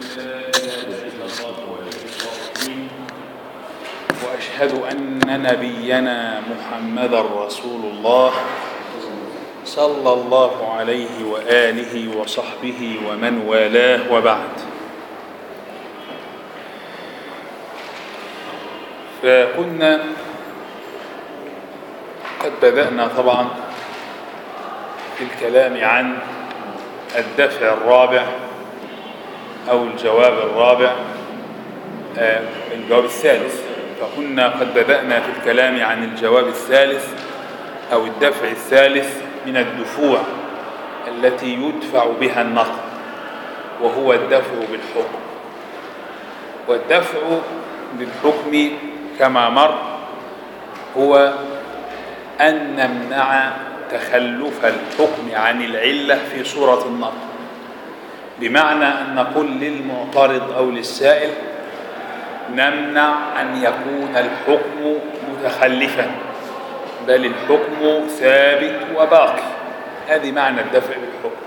واشهد ان نبينا محمدا رسول الله صلى الله عليه واله وصحبه ومن والاه وبعد فكنا قد بدانا طبعا في الكلام عن الدفع الرابع او الجواب الرابع آه، الجواب الثالث فكنا قد بدانا في الكلام عن الجواب الثالث او الدفع الثالث من الدفوع التي يدفع بها النقد وهو الدفع بالحكم والدفع بالحكم كما مر هو أن نمنع تخلف الحكم عن العلة في صورة النقد بمعنى أن نقول للمعترض أو للسائل نمنع أن يكون الحكم متخلفا بل الحكم ثابت وباقي هذه معنى الدفع بالحكم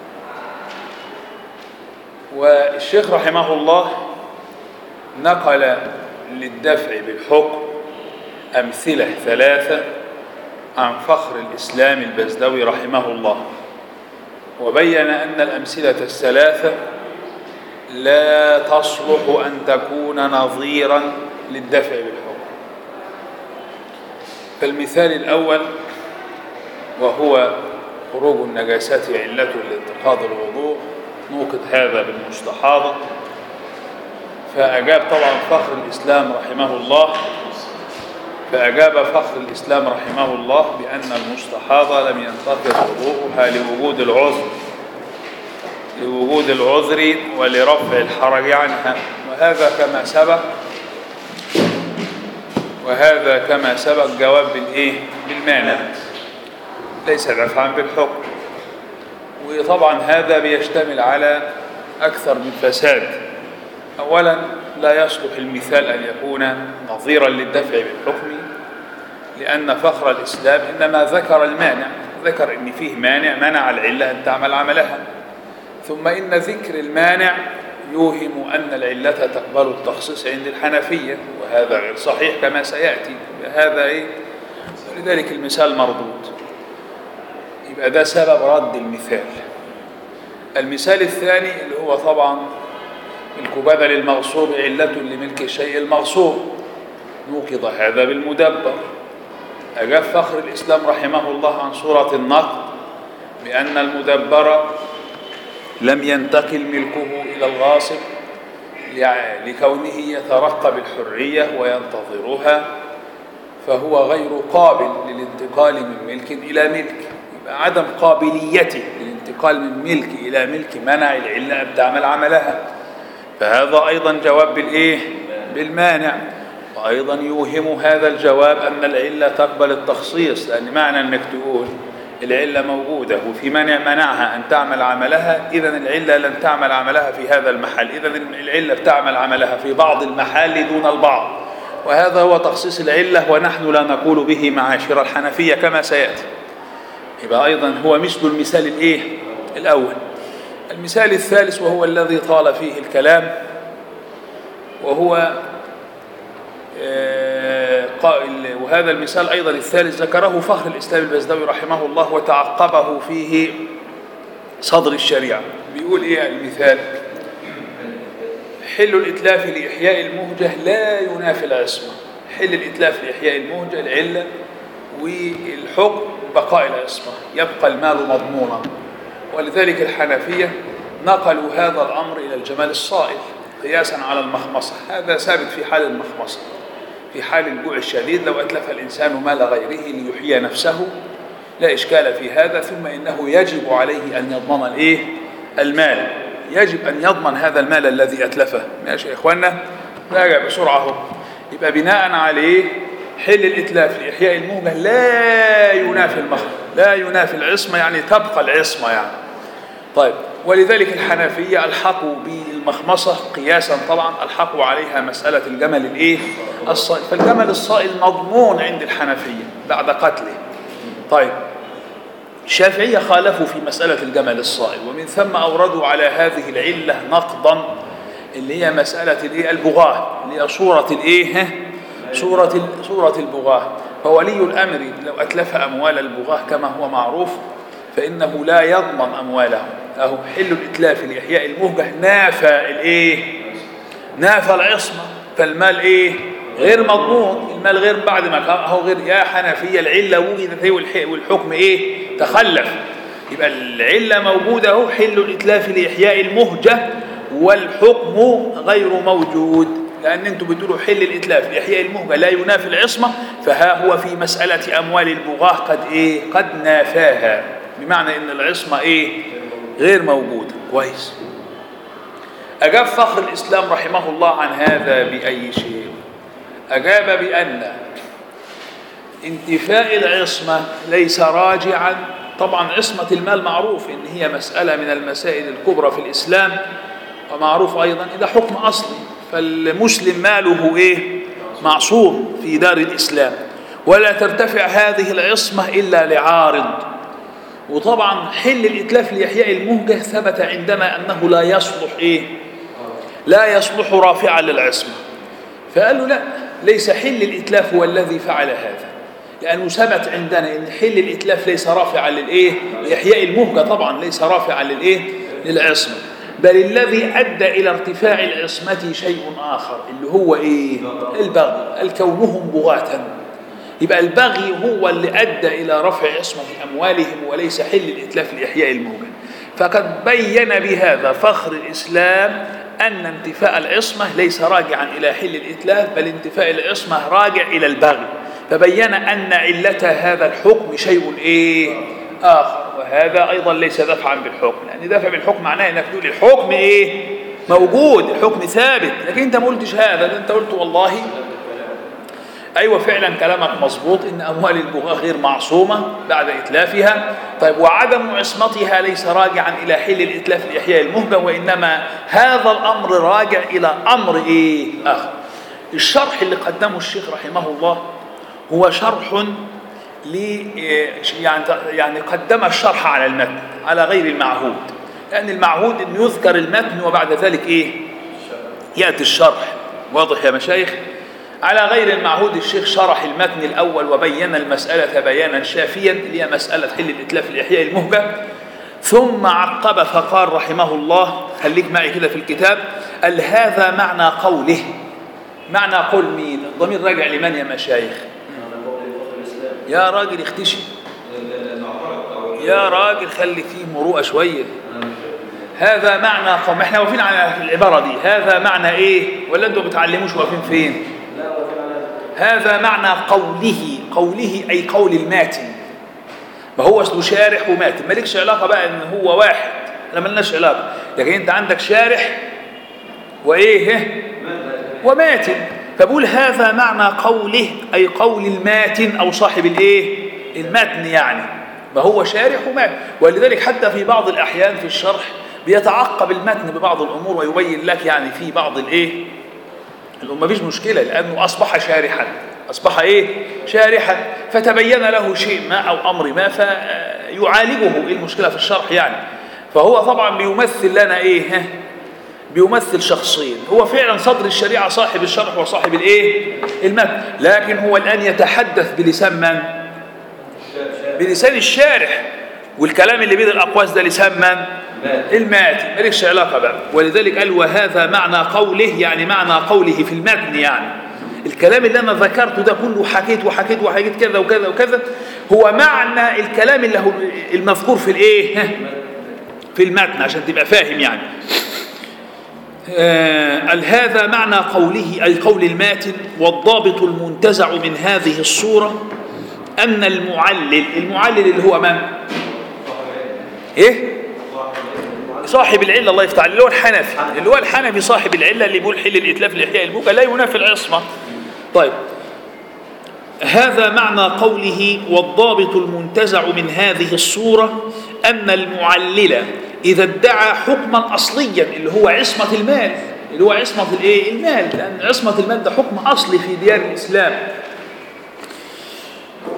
والشيخ رحمه الله نقل للدفع بالحكم أمثلة ثلاثة عن فخر الإسلام البزدوي رحمه الله وبين أن الأمثلة الثلاثة لا تصلح أن تكون نظيرا للدفع بالحكم فالمثال الأول وهو خروج النجاسات علة لانتقاض الوضوء نوقد هذا بالمستحاضة فأجاب طبعا فخر الإسلام رحمه الله فأجاب فخر الإسلام رحمه الله بأن المستحاضة لم ينتقض وضوءها لوجود العذر لوجود العذر ولرفع الحرج عنها وهذا كما سبق وهذا كما سبق جواب بالإيه؟ بالمانع ليس دفعا بالحكم وطبعا هذا بيشتمل على أكثر من فساد أولا لا يصلح المثال أن يكون نظيرا للدفع بالحكم لأن فخر الإسلام إنما ذكر المانع ذكر إن فيه مانع منع العلة أن تعمل عملها ثم إن ذكر المانع يوهم أن العلة تقبل التخصيص عند الحنفية وهذا غير صحيح كما سيأتي هذا إيه ولذلك المثال مردود يبقى ده سبب رد المثال المثال الثاني اللي هو طبعا ملك بدل المغصوب علة لملك الشيء المغصوب نوقض هذا بالمدبر أجاب فخر الإسلام رحمه الله عن صورة النقد بأن المدبر لم ينتقل ملكه إلى الغاصب لكونه يترقب الحرية وينتظرها فهو غير قابل للانتقال من ملك إلى ملك يبقى عدم قابليته للانتقال من ملك إلى ملك منع العلة أن تعمل عملها فهذا أيضا جواب بالإيه؟ بالمانع وأيضا يوهم هذا الجواب أن العلة تقبل التخصيص لأن معنى أنك تقول العلة موجودة وفي مانع منعها أن تعمل عملها إذا العلة لن تعمل عملها في هذا المحل إذا العلة بتعمل عملها في بعض المحال دون البعض وهذا هو تخصيص العلة ونحن لا نقول به معاشر الحنفية كما سيأتي يبقى أيضا هو مثل المثال الإيه؟ الأول المثال الثالث وهو الذي طال فيه الكلام وهو قائل وهذا المثال أيضا الثالث ذكره فخر الإسلام البزدوي رحمه الله وتعقبه فيه صدر الشريعة بيقول إيه المثال حل الإتلاف لإحياء المهجة لا ينافي العصمة حل الإتلاف لإحياء المهجة العلة والحكم بقاء العصمة يبقى المال مضمونا ولذلك الحنفية نقلوا هذا الأمر إلى الجمال الصائل قياسا على المخمصة هذا ثابت في حال المخمصة في حال الجوع الشديد لو أتلف الإنسان مال غيره ليحيي نفسه لا إشكال في هذا ثم إنه يجب عليه أن يضمن الإيه؟ المال يجب أن يضمن هذا المال الذي أتلفه ماشي يا إخوانا راجع بسرعة اهو يبقى بناء عليه حل الإتلاف لإحياء المهجة لا ينافي المخرج لا ينافي العصمة يعني تبقى العصمة يعني طيب ولذلك الحنفية ألحقوا بالمخمصة قياسا طبعا ألحقوا عليها مسألة الجمل الإيه؟ الصائل فالجمل الصائل مضمون عند الحنفية بعد قتله طيب الشافعية خالفوا في مسألة الجمل الصائل ومن ثم أوردوا على هذه العلة نقضا اللي هي مسألة الايه البغاة اللي هي صورة الايه ها؟ صورة ال- صورة البغاة فولي الأمر لو أتلف أموال البغاة كما هو معروف فإنه لا يضمن أموالهم أهو حل الإتلاف لإحياء المهجة نافى الإيه نافى العصمة فالمال إيه غير مضمون المال غير بعد ما كان أهو غير يا حنفية العلة وجدت هي والح- والحكم إيه تخلف يبقى العلة موجودة أهو حل الإتلاف لإحياء المهجة والحكم غير موجود لأن أنتم بتقولوا حل الإتلاف لإحياء المهجة لا ينافي العصمة فها هو في مسألة أموال البغاة قد إيه قد نافاها بمعنى أن العصمة إيه غير موجودة كويس أجاب فخر الإسلام رحمه الله عن هذا بأي شيء أجاب بأن انتفاء العصمة ليس راجعا طبعا عصمة المال معروف إن هي مسألة من المسائل الكبرى في الإسلام ومعروف أيضا إذا حكم أصلي فالمسلم ماله إيه معصوم في دار الإسلام ولا ترتفع هذه العصمة إلا لعارض وطبعا حل الإتلاف لإحياء المهجة ثبت عندنا أنه لا يصلح إيه لا يصلح رافعا للعصمة فقالوا لا ليس حل الإتلاف هو الذي فعل هذا لأنه ثبت عندنا أن حل الإتلاف ليس رافعا للإيه لإحياء المهجة طبعا ليس رافعا للإيه للعصمة بل الذي أدى إلى ارتفاع العصمة شيء آخر اللي هو إيه البغي الكونهم بغاة يبقى البغي هو اللي أدى إلى رفع عصمة أموالهم وليس حل الإتلاف لإحياء الموجة فقد بين بهذا فخر الإسلام أن انتفاء العصمة ليس راجعا إلى حل الإتلاف بل انتفاء العصمة راجع إلى البغي فبين أن علة هذا الحكم شيء إيه آخر وهذا أيضا ليس دفعا بالحكم لأن دفع بالحكم معناه أنك تقول الحكم إيه موجود الحكم ثابت لكن أنت ما قلتش هذا ده أنت قلت والله أيوة فعلا كلامك مظبوط إن أموال البغاة غير معصومة بعد إتلافها طيب وعدم عصمتها ليس راجعا إلى حل الإتلاف لإحياء المهجة وإنما هذا الأمر راجع إلى أمر إيه آخر الشرح اللي قدمه الشيخ رحمه الله هو شرح ل يعني يعني قدم الشرح على المتن على غير المعهود لأن المعهود أن يذكر المتن وبعد ذلك إيه يأتي الشرح واضح يا مشايخ على غير المعهود الشيخ شرح المتن الأول وبين المسألة بيانا شافيا اللي هي مسألة حل الإتلاف لإحياء المهجة ثم عقب فقال رحمه الله خليك معي كده في الكتاب قال هذا معنى قوله معنى قول مين الضمير راجع لمن يا مشايخ يا راجل اختشي يا راجل خلي فيه مروءة شوية هذا معنى قوم احنا واقفين على العبارة دي هذا معنى ايه ولا انتوا بتعلموش واقفين فين هذا معنى قوله قوله أي قول الماتن ما هو اسمه شارح وماتن مالكش علاقة بقى ان هو واحد لا ملناش علاقة لكن انت عندك شارح وايه وماتن فبقول هذا معنى قوله أي قول الماتن أو صاحب الايه المتن يعني ما هو شارح وماتن ولذلك حتى في بعض الأحيان في الشرح بيتعقب المتن ببعض الأمور ويبين لك يعني في بعض الايه ما فيش مشكلة لأنه أصبح شارحا أصبح إيه شارحا فتبين له شيء ما أو أمر ما فيعالجه إيه المشكلة في الشرح يعني فهو طبعا بيمثل لنا إيه ها؟ بيمثل شخصين هو فعلا صدر الشريعة صاحب الشرح وصاحب الإيه المتن لكن هو الآن يتحدث بلسان من بلسان الشارح والكلام اللي بين الأقواس ده لسان من الماتن مالكش علاقة بقى ولذلك قال وهذا معنى قوله يعني معنى قوله في المتن يعني الكلام اللي أنا ذكرته ده كله حكيت وحكيت وحكيت كذا وكذا وكذا هو معنى الكلام اللي هو المذكور في الايه في المتن عشان تبقى فاهم يعني قال هذا معنى قوله أي قول الماتن والضابط المنتزع من هذه الصورة أن المعلل المعلل اللي هو من؟ إيه؟ صاحب العلة الله يفتح اللي هو الحنفي اللي هو الحنفي صاحب العلة اللي بيقول حل الإتلاف لإحياء البكا لا ينافي العصمة طيب هذا معنى قوله والضابط المنتزع من هذه الصورة أن المعلل إذا ادعى حكما أصليا اللي هو عصمة المال اللي هو عصمة الايه المال لأن عصمة المال ده حكم أصلي في ديار الإسلام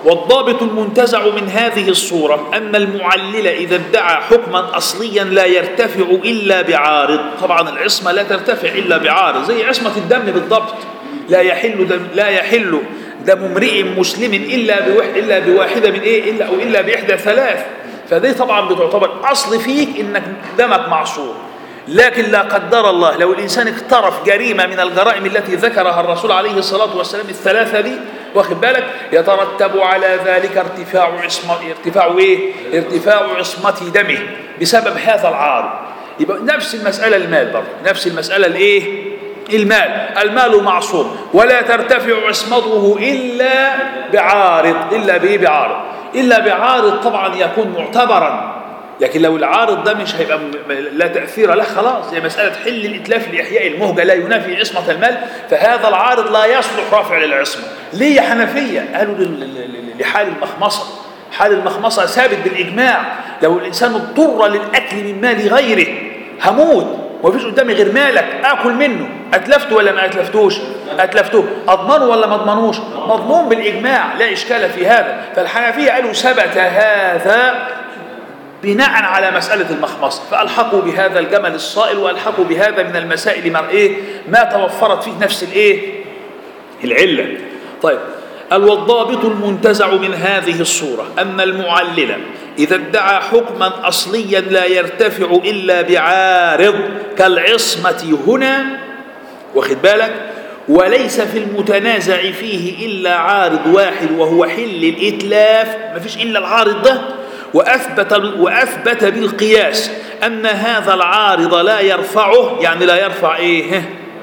والضابط المنتزع من هذه الصورة أن المعلل إذا ادعى حكما أصليا لا يرتفع إلا بعارض طبعا العصمة لا ترتفع إلا بعارض زي عصمة الدم بالضبط لا يحل دم لا يحل دم امرئ مسلم إلا بوحد إلا بواحدة من إيه إلا أو إلا بإحدى ثلاث فدي طبعا بتعتبر أصل فيك إنك دمك معصوم لكن لا قدر الله لو الإنسان اقترف جريمة من الجرائم التي ذكرها الرسول عليه الصلاة والسلام الثلاثة دي واخد بالك يترتب على ذلك ارتفاع عصمة ارتفاع ايه؟ ارتفاع عصمة دمه بسبب هذا العارض يبقى نفس المسألة المال برضه نفس المسألة الايه؟ المال المال معصوم ولا ترتفع عصمته إلا بعارض إلا بإيه بعارض إلا بعارض طبعا يكون معتبرا لكن لو العارض ده مش هيبقى م- لا تأثير له خلاص زي مسألة حل الإتلاف لإحياء المهجة لا ينافي عصمة المال فهذا العارض لا يصلح رافع للعصمة ليه يا حنفية قالوا لل- لل- لحال المخمصة حال المخمصة ثابت بالإجماع لو الإنسان اضطر للأكل من مال غيره هموت ومفيش قدامي غير مالك آكل منه أتلفته ولا ما أتلفتوش أتلفته أضمنه ولا ما أضمنوش مضمون بالإجماع لا إشكال في هذا فالحنفية قالوا ثبت هذا بناء على مسألة المخمصة فألحقوا بهذا الجمل الصائل وألحقوا بهذا من المسائل ما إيه ما توفرت فيه نفس الإيه العلة طيب والضابط المنتزع من هذه الصورة أن المعلل إذا ادعى حكما أصليا لا يرتفع إلا بعارض كالعصمة هنا واخد بالك وليس في المتنازع فيه إلا عارض واحد وهو حل الإتلاف ما فيش إلا العارض ده وأثبت, وأثبت بالقياس أن هذا العارض لا يرفعه يعني لا يرفع إيه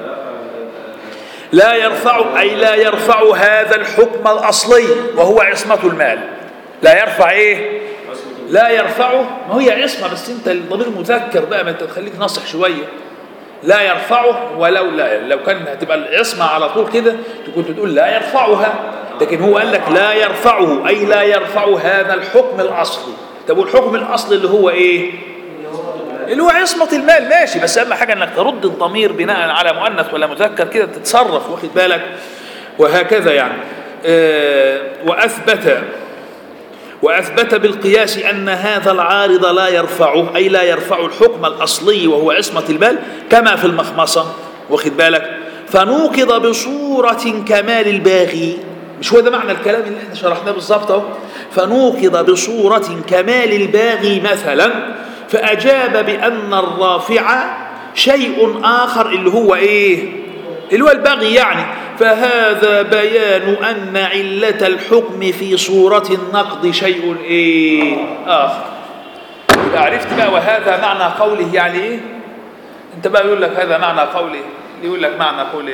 لا يرفع أي لا يرفع هذا الحكم الأصلي وهو عصمة المال لا يرفع إيه لا يرفعه ما هي عصمة بس أنت الضمير مذكر بقى ما أنت تخليك ناصح شوية لا يرفعه ولو لا لو كان هتبقى العصمة على طول كده كنت تقول لا يرفعها لكن هو قال لك لا يرفعه أي لا يرفع هذا الحكم الأصلي طب والحكم الأصلي اللي هو إيه اللي هو عصمة المال ماشي بس أهم حاجة أنك ترد الضمير بناء على مؤنث ولا مذكر كده تتصرف واخد بالك وهكذا يعني آه وأثبت وأثبت بالقياس أن هذا العارض لا يرفعه أي لا يرفع الحكم الأصلي وهو عصمة المال كما في المخمصة واخد بالك فنوقض بصورة كمال الباغي مش هو ده معنى الكلام اللي احنا شرحناه بالظبط اهو فنوقض بصورة كمال الباغي مثلا فأجاب بأن الرافع شيء آخر اللي هو إيه اللي هو البغي يعني فهذا بيان أن علة الحكم في صورة النقض شيء إيه آخر يبقى عرفت بقى وهذا معنى قوله يعني إيه أنت بقى يقول لك هذا معنى قوله يقول لك معنى قول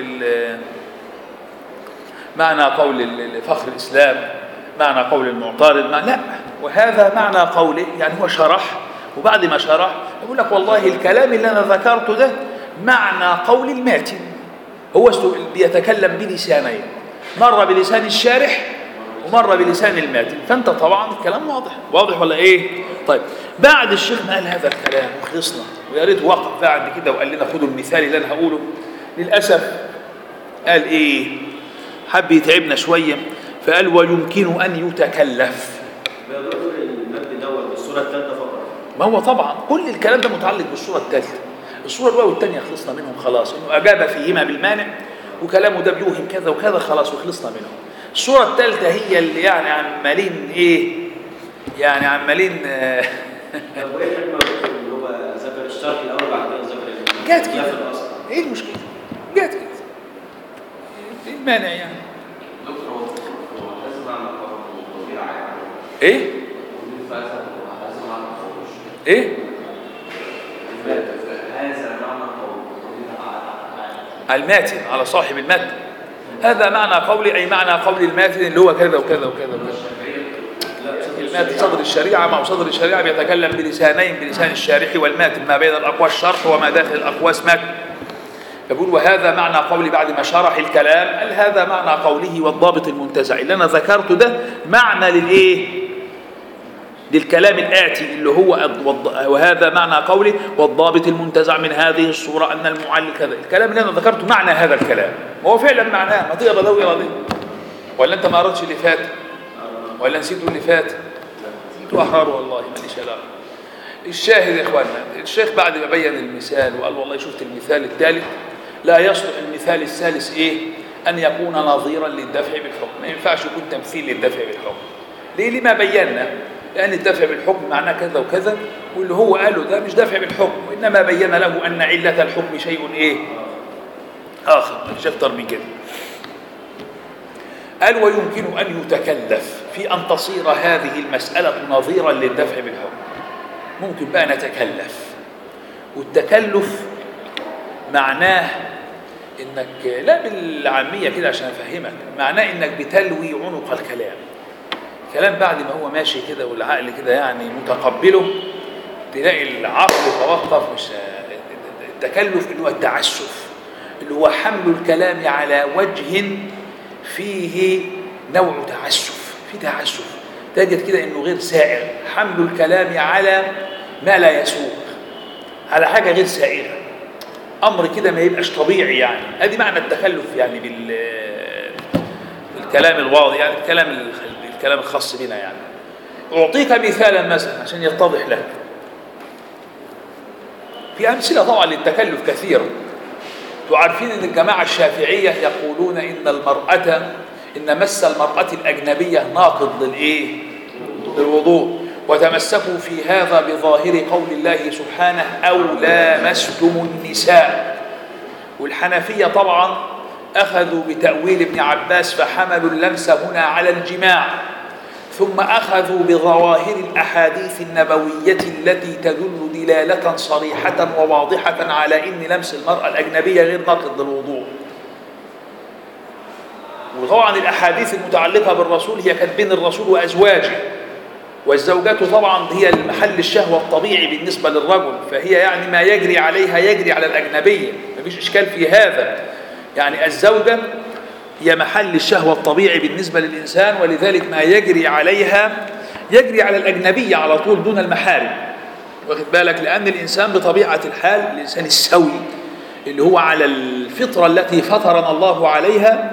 معنى قول فخر الإسلام معنى قول المعترض معنى لا وهذا معنى قوله يعني هو شرح وبعد ما شرح يقول لك والله الكلام اللي أنا ذكرته ده معنى قول الماتن هو بيتكلم بلسانين مرة بلسان الشارح ومرة بلسان الماتن فأنت طبعا الكلام واضح واضح ولا إيه طيب بعد الشيخ ما قال هذا الكلام وخلصنا ويا ريت وقف بعد كده وقال لنا خدوا المثال اللي أنا هقوله للأسف قال إيه حب يتعبنا شوية فقال ويمكن أن يتكلف المجد دوت بالصورة الثالثة فقط ما هو طبعا كل الكلام ده متعلق بالصورة الثالثة الصورة الأولى والثانية خلصنا منهم خلاص إنه أجاب فيهما بالمانع وكلامه ده بيوهم كذا وكذا خلاص وخلصنا منهم الصورة الثالثة هي اللي يعني عمالين إيه يعني عمالين آه طب وايه الحكمة اللي هو ذكر الشرح الأول بعد كده ذكر جات الخلاف كده الأصل إيه المشكلة؟ جات كده إيه المانع يعني؟ دكتور هو هو لازم اعمل تطبيق عام إيه؟ والفلسفه لازم اعمل تطبيق إيه؟ هذا معنى تطبيق الماتن على صاحب المتن هذا معنى قولي أي معنى قول الماتن اللي هو كذا وكذا وكذا وكذا الماتن صدر الشريعة مع صدر الشريعة بيتكلم بلسانين بلسان الشارح والماتن ما بين الأقواس شرح وما داخل الأقواس متن يقول وهذا معنى قولي بعد ما شرح الكلام قال هذا معنى قوله والضابط المنتزع اللي أنا ذكرته ده معنى للإيه للكلام الآتي اللي هو الض- وهذا معنى قوله والضابط المنتزع من هذه الصورة أن المعلل كذا الكلام اللي أنا ذكرته معنى هذا الكلام هو فعلا معناه ما تقرا ده ويقرا ده ولا أنت ما قرأتش اللي فات ولا نسيتوا اللي فات انتوا احرار والله ماليش علاقه الشاهد يا اخواننا الشيخ بعد ما بين المثال وقال والله شفت المثال الثالث لا يصلح المثال الثالث ايه ان يكون نظيرا للدفع بالحكم ما ينفعش يكون تمثيل للدفع بالحكم ليه لما بينا لان الدفع بالحكم معناه كذا وكذا واللي هو قاله ده مش دفع بالحكم وانما بين له ان عله الحكم شيء ايه اخر مش اكتر من كده قال ويمكن ان يتكلف في ان تصير هذه المساله نظيرا للدفع بالحكم ممكن بقى نتكلف والتكلف معناه انك لا بالعاميه كده عشان افهمك معناه انك بتلوي عنق الكلام كلام بعد ما هو ماشي كده والعقل كده يعني متقبله تلاقي العقل توقف مش التكلف اللي هو التعسف اللي هو حمل الكلام على وجه فيه نوع تعسف في تعسف تجد كده انه غير سائر حمل الكلام على ما لا يسوق على حاجه غير سائره امر كده ما يبقاش طبيعي يعني ادي معنى التكلف يعني بال بالكلام الواضح يعني الكلام الكلام الخاص بنا يعني اعطيك مثالا مثلا عشان يتضح لك في امثله طبعا للتكلف كثيره تعرفين ان الجماعه الشافعيه يقولون ان المراه ان مس المراه الاجنبيه ناقض للايه للوضوء وتمسكوا في هذا بظاهر قول الله سبحانه او لامستم النساء والحنفيه طبعا اخذوا بتاويل ابن عباس فحملوا اللمس هنا على الجماع ثم اخذوا بظواهر الاحاديث النبويه التي تدل دلاله صريحه وواضحه على ان لمس المراه الاجنبيه غير ناقض للوضوء وطبعا الاحاديث المتعلقه بالرسول هي كانت بين الرسول وازواجه والزوجات طبعا هي المحل الشهوه الطبيعي بالنسبه للرجل فهي يعني ما يجري عليها يجري على الاجنبيه مفيش اشكال في هذا يعني الزوجه هي محل الشهوه الطبيعي بالنسبه للانسان ولذلك ما يجري عليها يجري على الاجنبيه على طول دون المحارم واخد بالك لان الانسان بطبيعه الحال الانسان السوي اللي هو على الفطره التي فطرنا الله عليها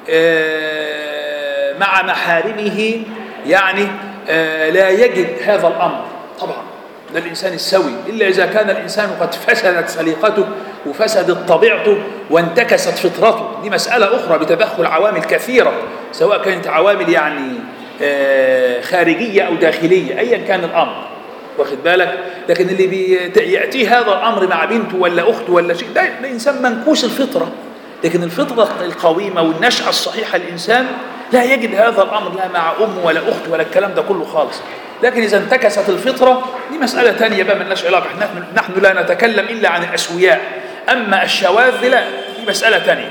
مع محارمه يعني لا يجد هذا الامر طبعا ده الانسان السوي الا اذا كان الانسان قد فسدت سليقته وفسدت طبيعته وانتكست فطرته دي مساله اخرى بتدخل عوامل كثيره سواء كانت عوامل يعني خارجيه او داخليه ايا كان الامر واخد بالك لكن اللي بياتيه هذا الامر مع بنته ولا اخته ولا شيء ده, ده انسان منكوس الفطره لكن الفطره القويمه والنشأه الصحيحه الانسان لا يجد هذا الامر لا مع ام ولا اخت ولا الكلام ده كله خالص لكن اذا انتكست الفطره دي مساله ثانيه بقى مالناش علاقه نحن نحن لا نتكلم الا عن الاسوياء اما الشواذ لا دي مساله ثانيه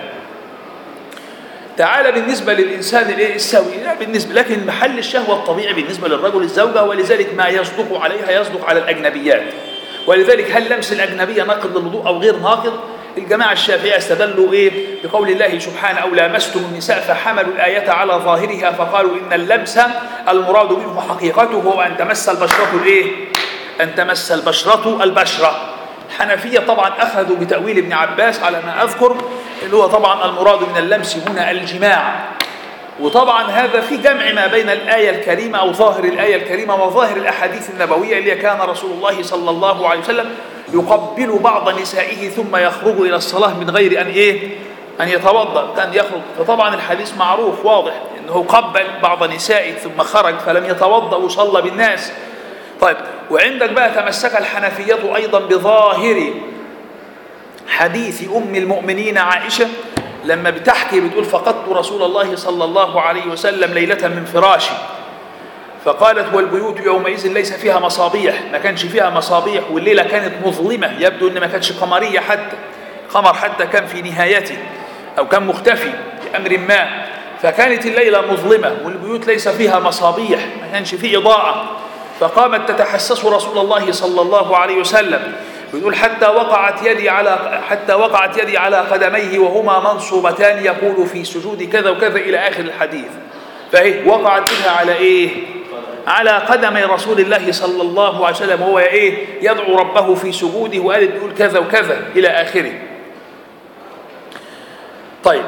تعالى بالنسبه للانسان الايه السوي لا بالنسبه لكن محل الشهوه الطبيعي بالنسبه للرجل الزوجه ولذلك ما يصدق عليها يصدق على الاجنبيات ولذلك هل لمس الاجنبيه ناقض للوضوء او غير ناقض الجماعة الشافعية استدلوا إيه بقول الله سبحانه أو لامستم النساء فحملوا الآية على ظاهرها فقالوا إن اللمس المراد منه حقيقته هو أن تمس البشرة الإيه أن تمس البشرة البشرة الحنفية طبعا أخذوا بتأويل ابن عباس على ما أذكر اللي هو طبعا المراد من اللمس هنا الجماع وطبعا هذا في جمع ما بين الآية الكريمة أو ظاهر الآية الكريمة وظاهر الأحاديث النبوية اللي كان رسول الله صلى الله عليه وسلم يقبل بعض نسائه ثم يخرج إلى الصلاة من غير أن إيه أن يتوضأ كان يخرج فطبعا الحديث معروف واضح أنه قبل بعض نسائه ثم خرج فلم يتوضأ وصلى بالناس طيب وعندك بقى تمسك الحنفية أيضا بظاهر حديث أم المؤمنين عائشة لما بتحكي بتقول فقدت رسول الله صلى الله عليه وسلم ليلة من فراشي فقالت والبيوت يومئذ ليس فيها مصابيح ما كانش فيها مصابيح والليلة كانت مظلمة يبدو أن ما كانتش قمرية حتى قمر حتى كان في نهايته أو كان مختفي بأمر ما فكانت الليلة مظلمة والبيوت ليس فيها مصابيح ما كانش فيه إضاءة فقامت تتحسس رسول الله صلى الله عليه وسلم بيقول حتى وقعت يدي على حتى وقعت يدي على قدميه وهما منصوبتان يقول في سجود كذا وكذا الى اخر الحديث فايه وقعت بها على ايه على قدم رسول الله صلى الله عليه وسلم وهو ايه يدعو ربه في سجوده وقال بيقول كذا وكذا الى اخره طيب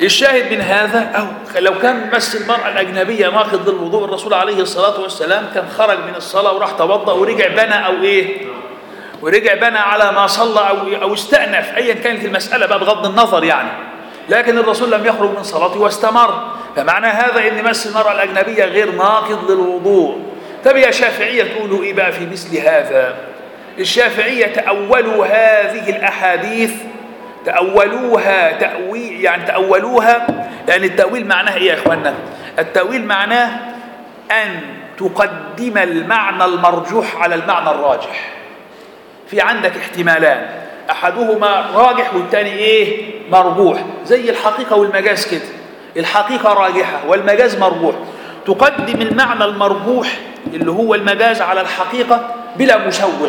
الشاهد من هذا أو لو كان مس المرأة الأجنبية ناقض للوضوء الرسول عليه الصلاة والسلام كان خرج من الصلاة وراح توضأ ورجع بنى أو إيه ورجع بنى على ما صلى أو أو استأنف أيا كانت المسألة بقى بغض النظر يعني لكن الرسول لم يخرج من صلاته واستمر فمعنى هذا ان مس المرأة الأجنبية غير ناقض للوضوء طب يا شافعية تقولوا إيه بقى في مثل هذا الشافعية تأولوا هذه الأحاديث تأولوها تأويل يعني تأولوها لأن التأويل معناه إيه يا إخوانا التأويل معناه أن تقدم المعنى المرجوح على المعنى الراجح في عندك احتمالان احدهما راجح والثاني ايه مرجوح زي الحقيقه والمجاز كده الحقيقه راجحه والمجاز مرجوح تقدم المعنى المرجوح اللي هو المجاز على الحقيقه بلا مسوغ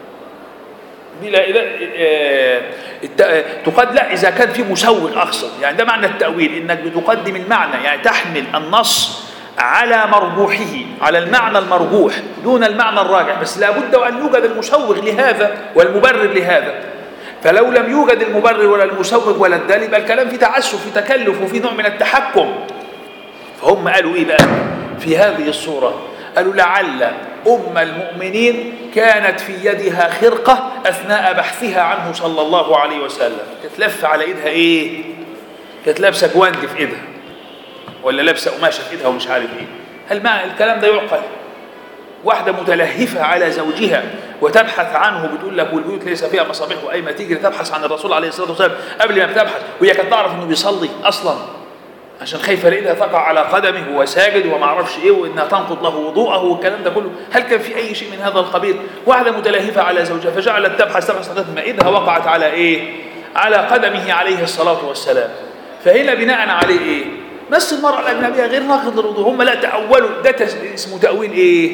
بلا إذا آه، الت- آه، تقد لا اذا كان في مسوغ اقصد يعني ده معنى التاويل انك بتقدم المعنى يعني تحمل النص على مرجوحه على المعنى المرجوح دون المعنى الراجح بس لابد ان يوجد المسوغ لهذا والمبرر لهذا فلو لم يوجد المبرر ولا المسوغ ولا الدال يبقى الكلام فيه تعسف في تكلف وفي نوع من التحكم فهم قالوا ايه بقى في هذه الصورة قالوا لعل أم المؤمنين كانت في يدها خرقة أثناء بحثها عنه صلى الله عليه وسلم كانت لفة على إيدها إيه كانت لابسة جواند في إيدها ولا لابسة قماشة في إيدها ومش عارف إيه هل معنى الكلام ده يعقل واحدة متلهفة على زوجها وتبحث عنه بتقول لك والبيوت ليس فيها مصابيح وأي ما تيجي تبحث عن الرسول عليه الصلاة والسلام قبل ما بتبحث وهي كانت تعرف إنه بيصلي أصلا عشان خايفة لقيتها تقع على قدمه وهو ساجد وما اعرفش ايه وانها تنقض له وضوءه والكلام ده كله هل كان في اي شيء من هذا القبيل واحدة متلهفة على زوجها فجعلت تبحث تبحث لغاية ما ايدها وقعت على ايه على قدمه عليه الصلاة والسلام فهنا بناء عليه ايه مس المرأة الأجنبية غير ناقض للوضوء هم لا تأولوا ده تس- اسمه تأويل ايه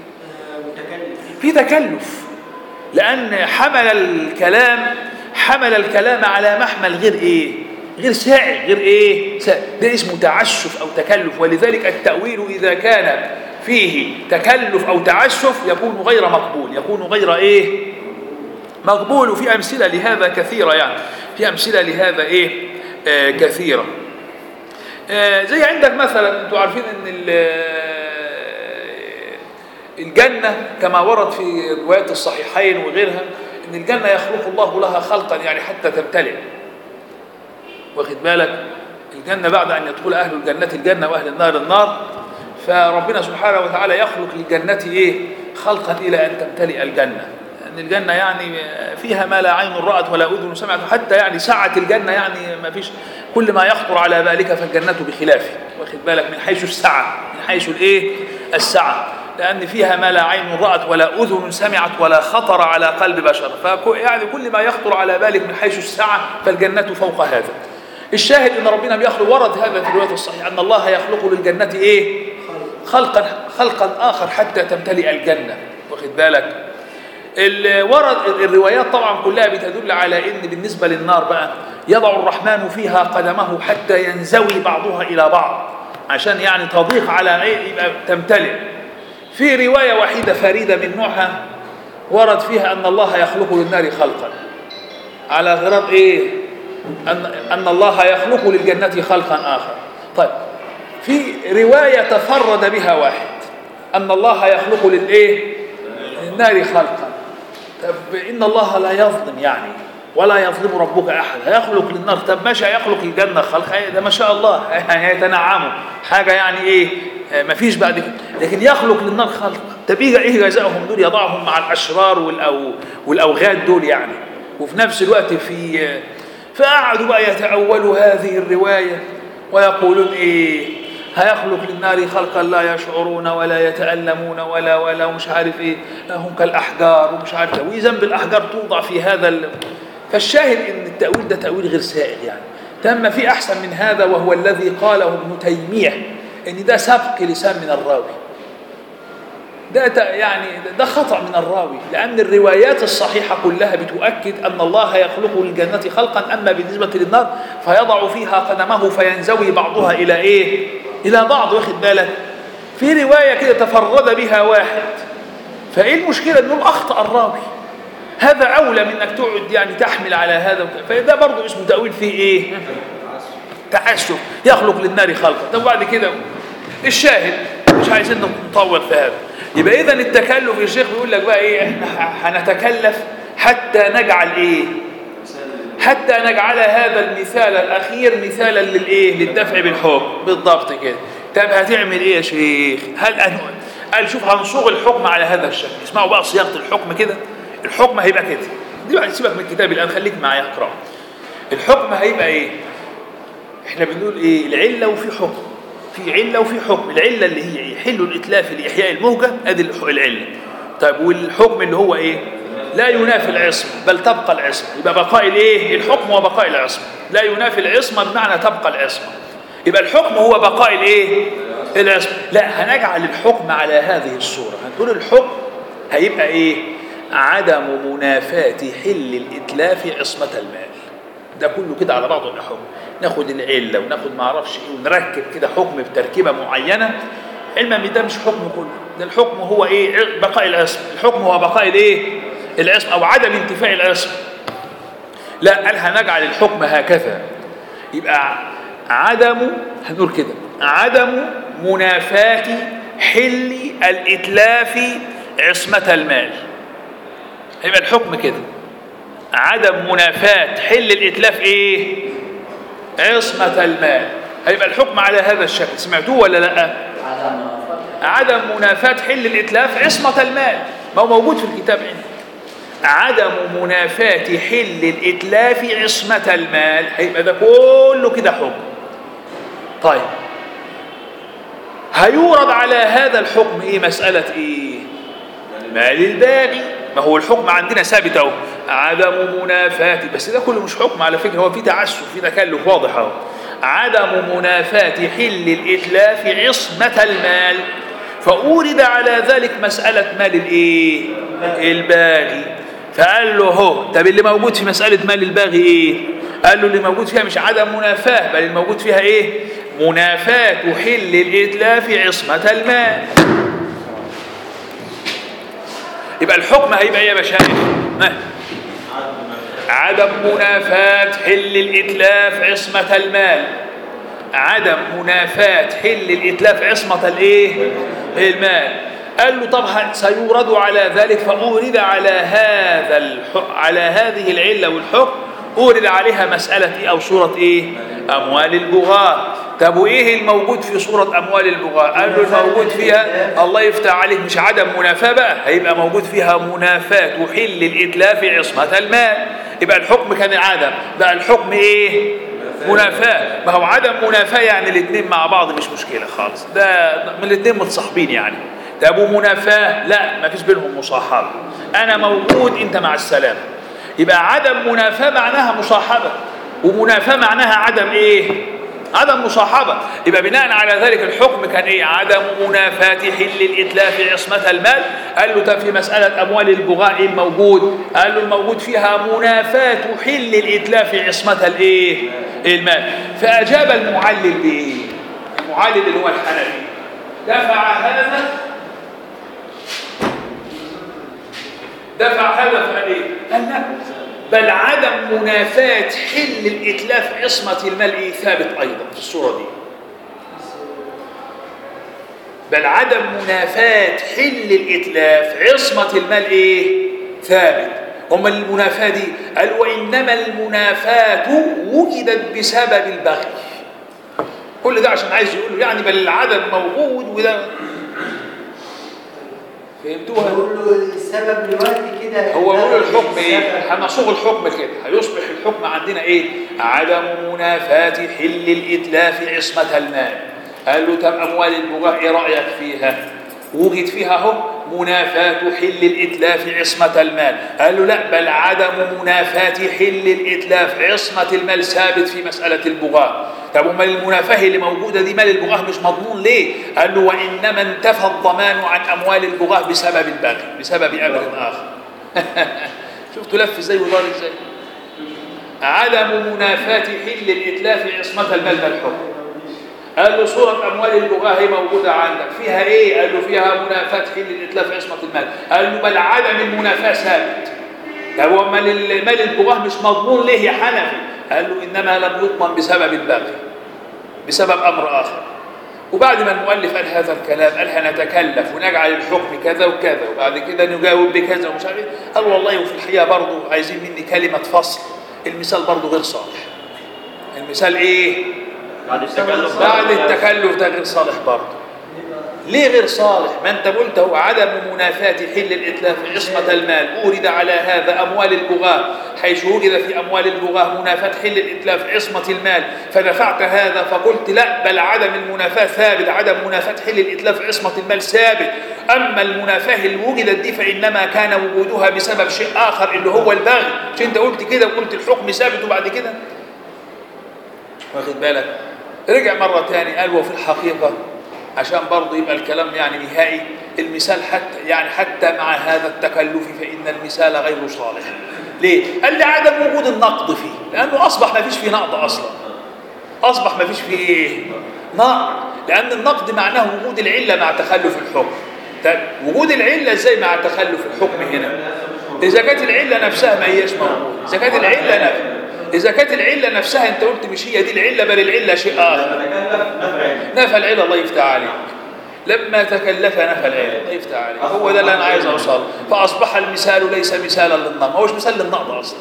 متكلف في تكلف لأن حمل الكلام حمل الكلام على محمل غير إيه؟ غير سائل غير إيه؟ سائل. ده اسمه تعسف أو تكلف ولذلك التأويل إذا كان فيه تكلف أو تعسف يكون غير مقبول يكون غير إيه؟ مقبول وفي أمثلة لهذا كثيرة يعني في أمثلة لهذا إيه؟ آه كثيرة آه زي عندك مثلا أنتوا عارفين أن ال- الجنة كما ورد في روايات الصحيحين وغيرها ان الجنة يخلق الله لها خلقا يعني حتى تمتلئ واخد بالك الجنة بعد ان يدخل اهل الجنة الجنة واهل النار النار فربنا سبحانه وتعالى يخلق للجنة ايه خلقا الى ان تمتلئ الجنة ان الجنة يعني فيها ما لا عين رأت ولا اذن سمعت حتى يعني سعة الجنة يعني ما فيش كل ما يخطر على بالك فالجنة بخلافه واخد بالك من حيث السعة من حيث الايه السعة لأن فيها ما لا عين رأت ولا أذن سمعت ولا خطر على قلب بشر فكو يعني كل ما يخطر على بالك من حيث السعة فالجنة فوق هذا الشاهد أن ربنا بيخلق ورد هذا في الرواية الصحيحة أن الله يخلق للجنة إيه خلقا خلقا آخر حتى تمتلئ الجنة واخد بالك ال- ورد الروايات طبعا كلها بتدل على ان بالنسبه للنار بقى يضع الرحمن فيها قدمه حتى ينزوي بعضها الى بعض عشان يعني تضيق على ايه يبقى تمتلئ في روايه وحيده فريده من نوعها ورد فيها ان الله يخلق للنار خلقا على غرار ايه ان ان الله يخلق للجنه خلقا اخر طيب في روايه تفرد بها واحد ان الله يخلق للايه للنار خلقا طب ان الله لا يظلم يعني ولا يظلم ربك احد هيخلق للنار طب ماشي هيخلق الجنه خلق هي- ده ما شاء الله هيتنعموا حاجه يعني ايه آه، ما فيش بعد كده لكن يخلق للنار خلق طب ايه ايه جزاؤهم دول يضعهم مع الاشرار والأو والاوغاد دول يعني وفي نفس الوقت في آه، فقعدوا بقى يتاولوا هذه الروايه ويقولون ايه هيخلق للنار خلقا لا يشعرون ولا يتألمون ولا ولا ومش عارف ايه هم كالأحجار ومش عارف إيه. وإذا بالأحجار توضع في هذا ال... فالشاهد ان التأويل ده تأويل غير سائغ يعني تم في أحسن من هذا وهو الذي قاله ابن تيمية ان ده سبق لسان من الراوي ده ت- يعني ده خطأ من الراوي لأن الروايات الصحيحة كلها بتؤكد أن الله يخلق للجنة خلقا أما بالنسبة للنار فيضع فيها قدمه فينزوي بعضها إلى إيه؟ إلى بعض واخد بالك في رواية كده تفرد بها واحد فإيه المشكلة إنه أخطأ الراوي هذا أولى من إنك تقعد يعني تحمل على هذا وت- فده برضه اسمه تأويل فيه إيه؟ تعسف يخلق للنار خلقا طب بعد كده الشاهد مش عايزين نطول في هذا يبقى اذا التكلف الشيخ بيقول لك بقى ايه احنا ح- هنتكلف حتى نجعل ايه حتى نجعل هذا المثال الاخير مثالا للايه للدفع بالحكم بالضبط كده طب هتعمل ايه يا شيخ هل أن... قال شوف هنصوغ الحكم على هذا الشكل اسمعوا بقى صياغه الحكم كده الحكم هيبقى كده دي بقى سيبك من الكتاب الان خليك معايا اقرا الحكم هيبقى ايه احنا بنقول ايه العله وفي حكم في عله وفي حكم العله اللي هي ايه حل الاتلاف لاحياء الموجه ادي الح- العله طيب والحكم اللي هو ايه لا ينافي العصمه بل تبقى العصمه يبقى بقاء الايه الحكم وبقاء العصمه لا ينافي العصمه بمعنى تبقى العصمه يبقى الحكم هو بقاء الايه العصمه لا هنجعل الحكم على هذه الصوره هنقول الحكم هيبقى ايه عدم منافاه حل الاتلاف عصمه المال ده كله كده على بعضه الحكم ناخد العله وناخد ما اعرفش ايه ونركب كده حكم بتركيبه معينه علما ان ده مش حكم كله ده الحكم هو ايه ع- بقاء العصم الحكم هو بقاء الايه العصم او عدم انتفاء العصم لا قال هنجعل الحكم هكذا يبقى عدم هنقول كده عدم منافاة حل الإتلاف عصمة المال هيبقى الحكم كده عدم منافاة حل الإتلاف إيه؟ عصمة المال هيبقى الحكم على هذا الشكل سمعتوه ولا لا؟ عدم منافاة حل الإتلاف عصمة المال ما هو موجود في الكتاب عندي عدم منافاة حل الإتلاف عصمة المال هيبقى ده كله كده حكم طيب هيورد على هذا الحكم ايه مسألة ايه مال الباغي ما هو الحكم عندنا ثابت اهو عدم منافاة بس ده كله مش حكم على فكرة هو في تعسف في تكلف واضح اهو عدم منافاة حل الإتلاف عصمة المال فأورد على ذلك مسألة مال الايه الباغي فقال له هو طب اللي موجود في مسألة مال الباغي ايه قال له اللي موجود فيها مش عدم منافاة بل الموجود فيها ايه منافاة حل الإتلاف عصمة المال يبقى الحكم هيبقى ايه يا مشايخ ها؟ عدم منافاة حل الإتلاف عصمة المال عدم منافاة حل الإتلاف عصمة الإيه؟ المال قال له طب ه- سيورد على ذلك فأورد على هذا الح... على هذه العلة والحكم أورد عليها مسألة إيه أو صورة إيه؟ أموال البغاة طب وإيه الموجود في صورة أموال البغاة؟ قال له الموجود فيها الله يفتح عليك مش عدم منافاة بقى هيبقى موجود فيها منافاة وحل الإتلاف عصمة المال يبقى الحكم كان عدم بقى الحكم إيه؟ منافاة ما هو عدم منافاة يعني الاثنين مع بعض مش مشكلة خالص ده من الاثنين متصاحبين يعني طب ومنافاة لا ما فيش بينهم مصاحبة أنا موجود أنت مع السلامة يبقى عدم منافاة معناها مصاحبة ومنافاة معناها عدم إيه؟ عدم مصاحبة يبقى بناء على ذلك الحكم كان إيه؟ عدم منافاة حل الإتلاف عصمة المال قال له طب في مسألة أموال البغاء إيه الموجود؟ قال له الموجود فيها منافاة حل الإتلاف عصمة الإيه؟ المال فأجاب المعلل بإيه؟ المعلل اللي هو الحنفي دفع هذا دفع هذا فقال ايه؟ قال لا بل عدم منافاة حل الإتلاف عصمة المال إيه ثابت أيضا في الصورة دي بل عدم منافاة حل الإتلاف عصمة المال إيه ثابت أما المنافاة دي قال وإنما المنافاة وجدت بسبب البغي كل ده عشان عايز يقول له يعني بل العدم موجود وده فهمتوها؟ بقول له السبب دلوقتي كده هو إن يقول أنا الحكم ايه؟ السبب- هنصوغ الحكم كده هيصبح الحكم عندنا ايه؟ عدم منافاة حل الاتلاف عصمة المال. قال له طب اموال البغاء ايه رايك فيها؟ وجد فيها اهو منافاة حل الاتلاف عصمة المال. قال له لا بل عدم منافاة حل الاتلاف عصمة المال ثابت في مسألة البغاء. طب امال المنافاه اللي موجوده دي مال البغاه مش مضمون ليه؟ قال له وانما انتفى الضمان عن اموال البغاه بسبب البغي بسبب امر اخر. شفتوا لف ازاي ودار ازاي؟ عدم منافاة حل الاتلاف عصمة المال ده الحكم. قال له صورة أموال البغاة هي موجودة عندك فيها إيه؟ قال له فيها منافاة حل الإتلاف عصمة المال قال له بل عدم المنافاة ثابت طب هو مال مال البغاة مش مضمون ليه يا حنفي؟ قال له إنما لم يضمن بسبب البغي بسبب امر اخر وبعد ما المؤلف قال هذا الكلام قال هنتكلف ونجعل الحكم كذا وكذا وبعد كده نجاوب بكذا ومش عارف إيه. قال والله وفي الحقيقه برضه عايزين مني كلمه فصل المثال برضه غير صالح المثال ايه بعد التكلف بعد التكلف ده غير صالح برضه ليه غير صالح ما انت قلت هو عدم منافاة حل الإتلاف عصمة المال أورد على هذا أموال البغاة حيث وجد في أموال البغاة منافاة حل الإتلاف عصمة المال فدفعت هذا فقلت لا بل عدم المنافاة ثابت عدم منافاة حل الإتلاف عصمة المال ثابت أما المنافاة اللي وجدت دي فإنما كان وجودها بسبب شيء آخر اللي هو البغي مش أنت قلت كده وقلت الحكم ثابت وبعد كده واخد بالك رجع مرة تاني قال وفي الحقيقة عشان برضه يبقى الكلام يعني نهائي المثال حتى يعني حتى مع هذا التكلف فإن المثال غير صالح ليه؟ قال لي عدم وجود النقد فيه لأنه أصبح ما فيش فيه نقد أصلا أصبح ما فيش فيه إيه؟ نقد لأن النقد معناه وجود العلة مع تخلف الحكم طيب وجود العلة إزاي مع تخلف الحكم هنا؟ إذا كانت العلة نفسها ما هيش موجودة إذا كانت العلة نفسها إذا كانت العلة نفسها أنت قلت مش هي دي العلة بل العلة شيء آخر نفى العلة الله يفتح عليك لما تكلف نفى العلة الله يفتح عليك هو ده اللي أنا عايز أوصله فأصبح المثال ليس مثالا للنقد ما هوش مثال للنقد أصلا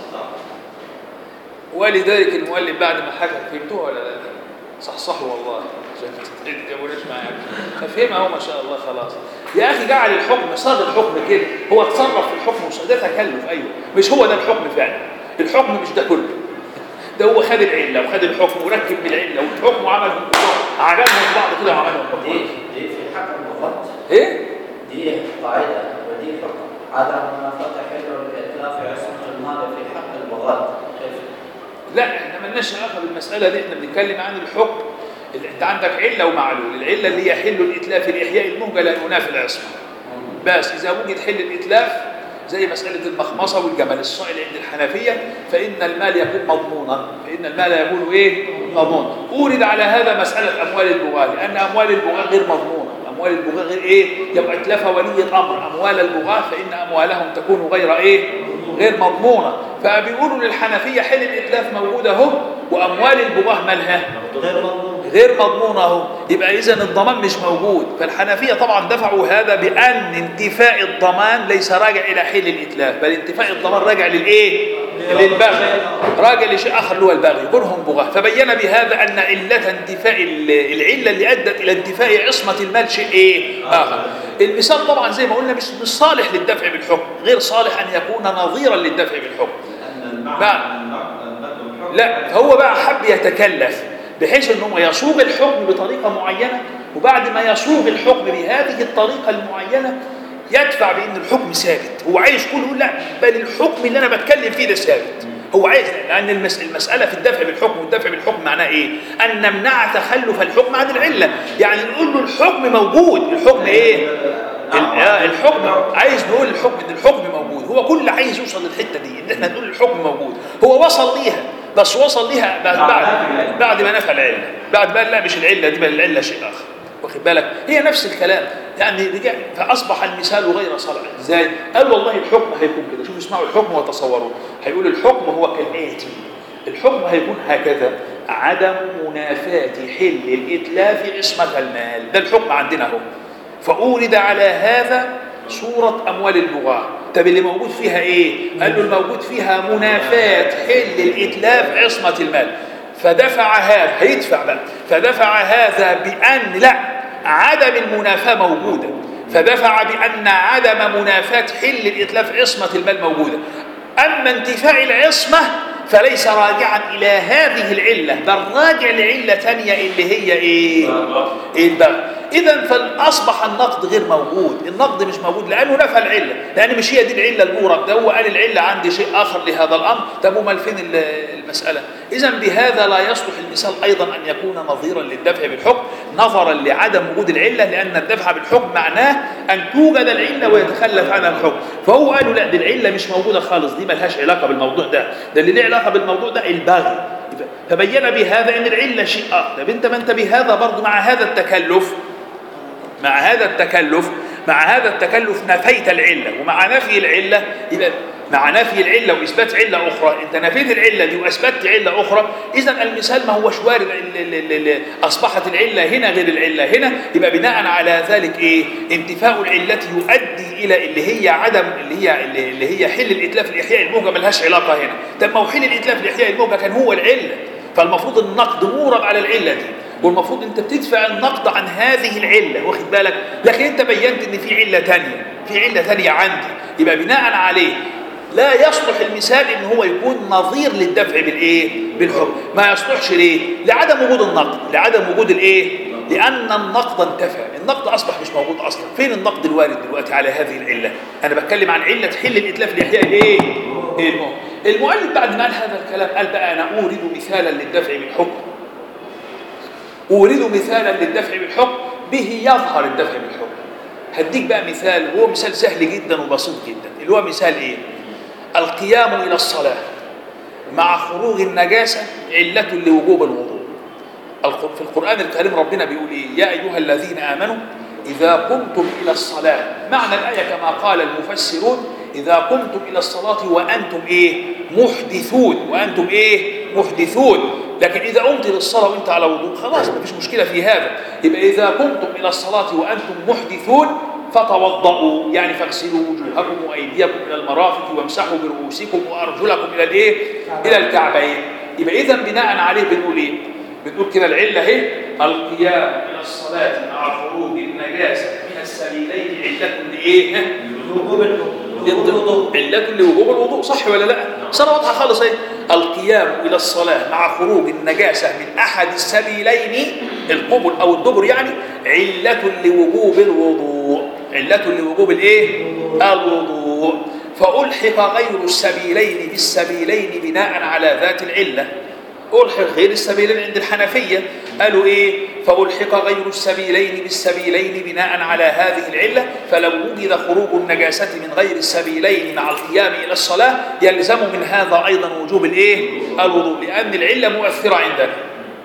ولذلك المؤلف بعد ما حكى فهمتوه ولا لا؟ صحصحوا والله عشان ما تتعبوناش معايا ففهمها هو ما شاء الله خلاص يا اخي جعل الحكم صار الحكم كده هو اتصرف في الحكم وصار ده تكلف ايوه مش هو ده الحكم فعلا الحكم مش ده كله ده هو خد العله وخد الحكم وركب بالعله والحكم وعملهم كلهم عجبهم في بعض كده وعملهم دي حكم دي في حق المضاد ايه؟ دي قاعدة ودي حكم عدم منافاة حل الإتلاف في عصمة المال في حق المضاد كيف؟ لا احنا مالناش علاقه بالمساله دي احنا بنتكلم عن الحكم اللي انت عندك عله ومعلول العله اللي هي حل الاتلاف لاحياء المهجه لا ينافي العصمه بس اذا وجد حل الاتلاف زي مساله المخمصه والجمل الصائل عند الحنفيه فان المال يكون مضمونا فان المال يكون ايه مضمون اورد على هذا مساله اموال البغاه لان اموال البغاه غير مضمونه اموال البغاه غير ايه يبقى اتلف ولي الامر اموال البغاه فان اموالهم تكون غير ايه غير مضمونه فبيقولوا للحنفيه حل الاتلاف موجوده اهو واموال البغاه مالها غير مضمون غير مضمون اهو يبقى اذا الضمان مش موجود فالحنفيه طبعا دفعوا هذا بان انتفاء الضمان ليس راجع الى حل الاتلاف بل انتفاء الضمان راجع للايه للبغي راجع لشيء اخر اللي هو البغي كلهم بغاه فبين بهذا ان عله انتفاء ال- العله اللي ادت الى انتفاء عصمه المال شيء ايه اخر المثال طبعا زي ما قلنا مش مش صالح للدفع بالحكم غير صالح ان يكون نظيرا للدفع بالحكم نعم. لا هو بقى حب يتكلف بحيث ان هو يصوغ الحكم بطريقه معينه وبعد ما يصوغ الحكم بهذه الطريقه المعينه يدفع بان الحكم ثابت هو عايز كله يقول لا بل الحكم اللي انا بتكلم فيه ده ثابت هو عايز لان المس... المساله في الدفع بالحكم والدفع بالحكم معناه ايه؟ ان نمنع تخلف الحكم عن العله، يعني نقول له الحكم موجود، الحكم ايه؟ ال- آه، الحكم عايز نقول الحكم ان الحكم موجود، هو كل عايز يوصل للحته دي ان احنا نقول الحكم موجود، هو وصل ليها بس وصل ليها بعد بعد, بعد ما نفى العله، بعد ما لا مش العله دي بل العله شيء اخر. واخد بالك هي نفس الكلام يعني رجع فاصبح المثال غير صالح ازاي قال والله الحكم هيكون كده شوفوا اسمعوا الحكم وتصوروا هيقول الحكم هو كالاتي الحكم هيكون هكذا عدم منافاة حل الإتلاف عصمة المال ده الحكم عندنا اهو فأورد على هذا صورة أموال البغاة طب اللي موجود فيها إيه؟ قال له الموجود فيها منافاة حل الإتلاف عصمة المال فدفع هذا هيدفع بقى فدفع هذا بأن لا عدم المنافاة موجودة فدفع بأن عدم منافاة حل الإتلاف عصمة المال موجودة أما انتفاء العصمة فليس راجعا إلى هذه العلة بل راجع لعلة ثانية اللي هي إيه؟ البغي إذا فأصبح النقد غير موجود النقد مش موجود لأنه نفى العلة لأن مش هي دي العلة المورد ده هو قال العلة عندي شيء آخر لهذا الأمر طب أمال فين ال- المسألة إذا بهذا لا يصلح المثال أيضا أن يكون نظيرا للدفع بالحكم نظرا لعدم وجود العلة لأن الدفع بالحكم معناه أن توجد العلة ويتخلف عنها الحكم فهو قالوا لا دي العلة مش موجودة خالص دي ملهاش علاقة بالموضوع ده ده اللي له علاقة بالموضوع ده البغي فبين بهذا أن العلة شيء آخر طب أنت ما أنت بهذا برضه مع هذا التكلف مع هذا التكلف مع هذا التكلف نفيت العلة ومع نفي العلة يبقى مع نفي العله واثبات عله اخرى انت نفيت العله دي واثبتت عله اخرى اذا المثال ما هوش وارد ال- ال- ال- ال- اصبحت العله هنا غير العله هنا يبقى بناء على ذلك ايه انتفاء العله يؤدي الى اللي هي عدم اللي هي اللي اللي هي حل الاتلاف الاحياء الموجه ملهاش علاقه هنا طب ما هو حل الاتلاف الاحياء الموجه كان هو العله فالمفروض النقد مورد على العله دي والمفروض انت بتدفع النقد عن هذه العله واخد بالك لكن انت بينت ان في عله تانية في عله تانية عندي يبقى بناء عليه لا يصلح المثال ان هو يكون نظير للدفع بالايه بالحكم ما يصلحش ليه لعدم وجود النقد لعدم وجود الايه لان النقد انتفى النقد اصبح مش موجود اصلا فين النقد الوارد دلوقتي على هذه العله انا بتكلم عن عله حل الاتلاف الاحياء الايه المهم المؤلف بعد ما قال هذا الكلام قال بقى انا اورد مثالا للدفع بالحكم أورد مثالا للدفع بالحكم به يظهر الدفع بالحكم هديك بقى مثال وهو مثال سهل جدا وبسيط جدا اللي هو مثال ايه القيام الى الصلاه مع خروج النجاسه عله لوجوب الوضوء الق- في القران الكريم ربنا بيقول ايه يا ايها الذين امنوا اذا قمتم الى الصلاه معنى الايه كما قال المفسرون اذا قمتم الى الصلاه وانتم ايه محدثون وانتم ايه محدثون لكن اذا قمت للصلاه وانت على وضوء خلاص مفيش مشكله في هذا يبقى اذا قمتم الى الصلاه وانتم محدثون فتوضؤوا يعني فاغسلوا وجوهكم وايديكم الى المرافق وامسحوا برؤوسكم وارجلكم الى الايه الى الكعبين يبقى اذا بناء عليه بنقول ايه بنقول كده العله اهي القيام الى الصلاه مع خروج النجاسه من السبيلين عله لايه وجوب الوضوء للوضوء علة لوجوب الوضوء صح ولا لا؟ صار واضحة خالص اهي القيام إلى الصلاة مع خروج النجاسة من أحد السبيلين القبل أو الدبر يعني علة لوجوب الوضوء علة لوجوب الإيه؟ الوضوء فألحق غير السبيلين بالسبيلين بناء على ذات العلة ألحق غير السبيلين عند الحنفية قالوا إيه فألحق غير السبيلين بالسبيلين بناء على هذه العلة فلو وجد خروج النجاسة من غير السبيلين مع القيام إلى الصلاة يلزم من هذا أيضا وجوب الإيه الوضوء لأن العلة مؤثرة عندنا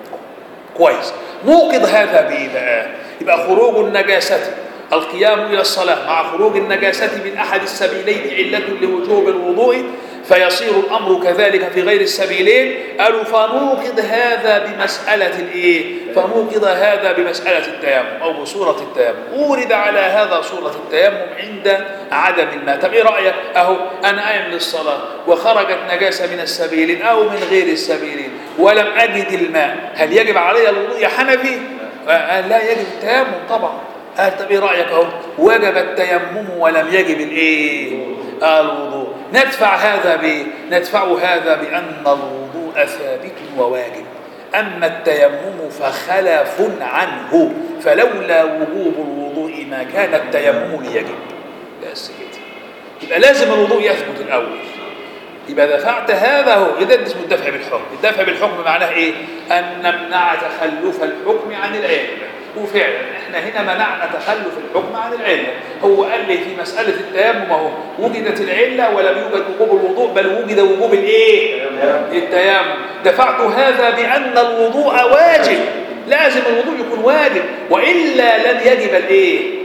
كويس موقظ هذا بإيه بقى يبقى خروج النجاسة القيام إلى الصلاة مع خروج النجاسة من أحد السبيلين علة لوجوب الوضوء فيصير الأمر كذلك في غير السبيلين قالوا فنوقض هذا بمسألة الإيه؟ فنوقض هذا بمسألة التيمم أو بصورة التيمم أورد على هذا صورة التيمم عند عدم الماء طب إيه رأيك؟ أهو أنا قايم للصلاة وخرجت نجاسة من السبيلين أو من غير السبيلين ولم أجد الماء هل يجب علي الوضوء يا حنفي؟ قال لا يجب التيمم طبعا قال طب ايه رايك اهو وجب التيمم ولم يجب الايه الوضوء ندفع هذا ب ندفع هذا بان الوضوء ثابت وواجب اما التيمم فخلف عنه فلولا وجوب الوضوء ما كان التيمم ليجب بس كده يبقى لازم الوضوء يثبت الاول يبقى دفعت هذا هو ده اسمه الدفع بالحكم الدفع بالحكم معناه ايه ان نمنع تخلف الحكم عن العله وفعلا احنا هنا منعنا تخلف الحكم عن العله هو قال لي في مساله التيمم اهو وجدت العله ولم يوجد وجوب الوضوء بل وجد وجوب الايه التيمم دفعت هذا بان الوضوء واجب لازم الوضوء يكون واجب والا لن يجب الايه